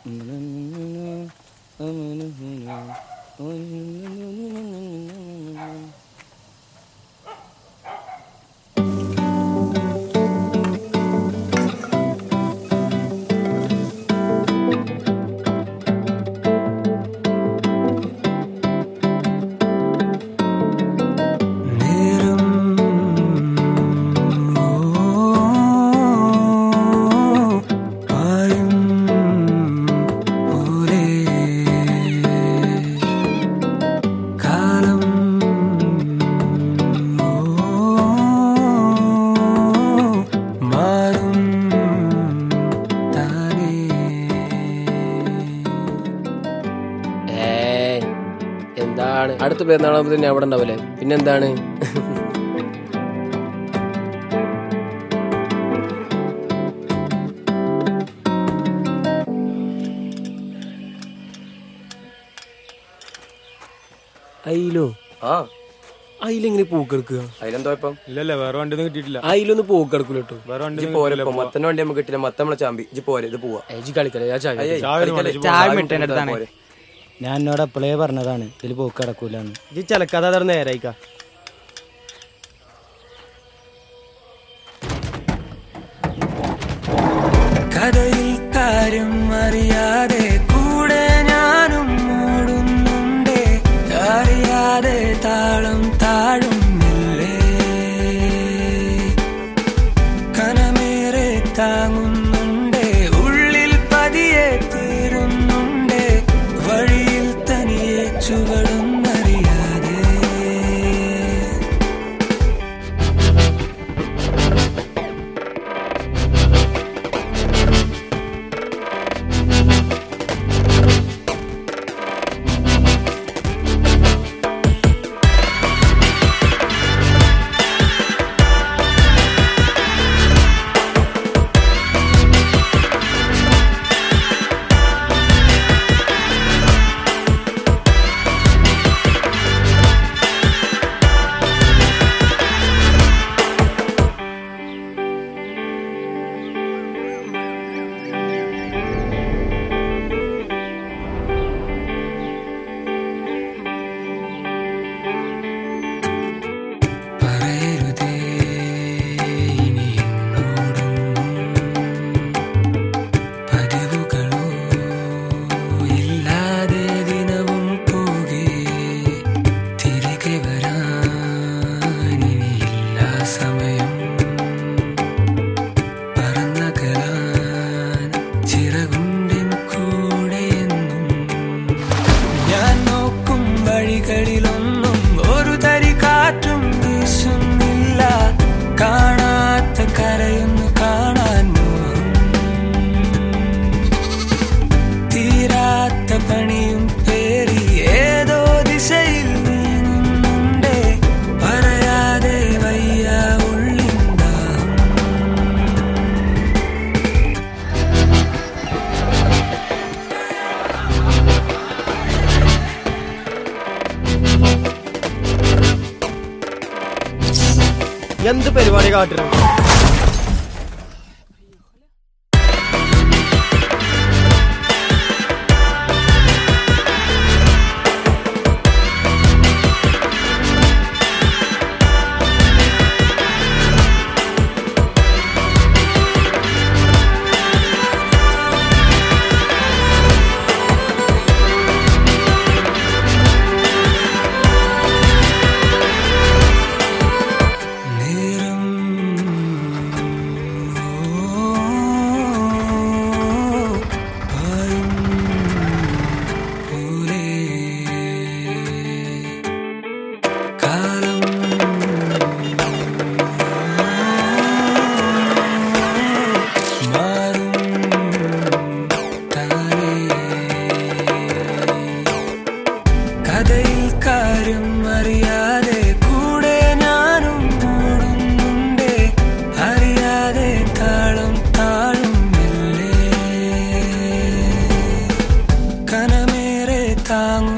നേരം പായും പോലെ കാലം മാറും താനേ ഏയ് എന്താണ് അടുത്ത പെരുന്നാളാകുമ്പോ തന്നെ അവിടെ ഉണ്ടാവില്ലേ പിന്നെന്താണ് അയിലോ ആ അയിലെങ്ങനെ പൂക്കെടുക്കുക അതിലെന്തോ ഇപ്പം ഇല്ലല്ല വേറെ വണ്ടി ഒന്നും കിട്ടിയിട്ടില്ല അയിലൊന്ന് പൂക്കെടുക്കൂല കേട്ടോ വേറെ വണ്ടി ഇജ്ജ് പോരെ ഇപ്പൊ മത്തന്റെ വണ്ടി നമുക്ക് കിട്ടില്ല മത്ത നമ്മളെ ചാമ്പി ഇജ്ജ് പോരെ ഇത് പോവാ ഏജി കളിക്കല ഞാൻ ചായ അയ്യേ, കുടിക്കാം. ചായ കളിക്കല്ലേ? വേണം, ചായ ചായ മിനിറ്റ് മിനിറ്റ് പോരെ. ഞാൻ എന്നോട് എപ്പോഴേ പറഞ്ഞതാണ് ഇതിൽ പോക്ക് കിടക്കൂലെന്ന് ഇജ്ജ് ചിലക്കാതെ അതാണ് നേരായിക്ക കഥയിൽ കാര്യം അറിയാതെ കൂടെ ഞാനും മൂടുന്നുണ്ട് അറിയാതെ താളം താഴുന്നില്ലേ കനമേറെ താങ്ങുന്നുണ്ട് ഉള്ളിൽ പതിയെ തീരുന്നുണ്ട് വഴിയിൽ തനിയെ ചുവടുന്നറിയാതെ പറയരുതേ ഇനി എന്നോടൊന്നും പതിവുകളോ ഇല്ലാതെ ദിനവും പോകെ തിരികെ വരാൻ ഇനിയില്ല സമയം പറന്നകലാൻ ചിറകുണ്ടിൻ കൂടെയെന്നും ഞാൻ നോക്കും വഴികളിലൊന്നും ഒരു തരി കാറ്റും വീശുന്നില്ല കാണാത്ത കരയൊന്നു കാണാൻ മോഹം തീരാത്ത പണിയും പേറി ഏതോ ദിശയിൽ നീങ്ങുന്നുണ്ട് പറയാതെ വയ്യ ഉള്ളിന്താം എന്ത് പരിപാടി കാട്ടണം നേരം പായും പോലെ കാലം മാറും താനേ കഥയിൽ കാര്യം അറിയാതെ കൂടെ ഞാനും മൂടുന്നുണ്ട് അറിയാതെ താളം താഴുന്നില്ലേ കനമേറെ താങ്ങും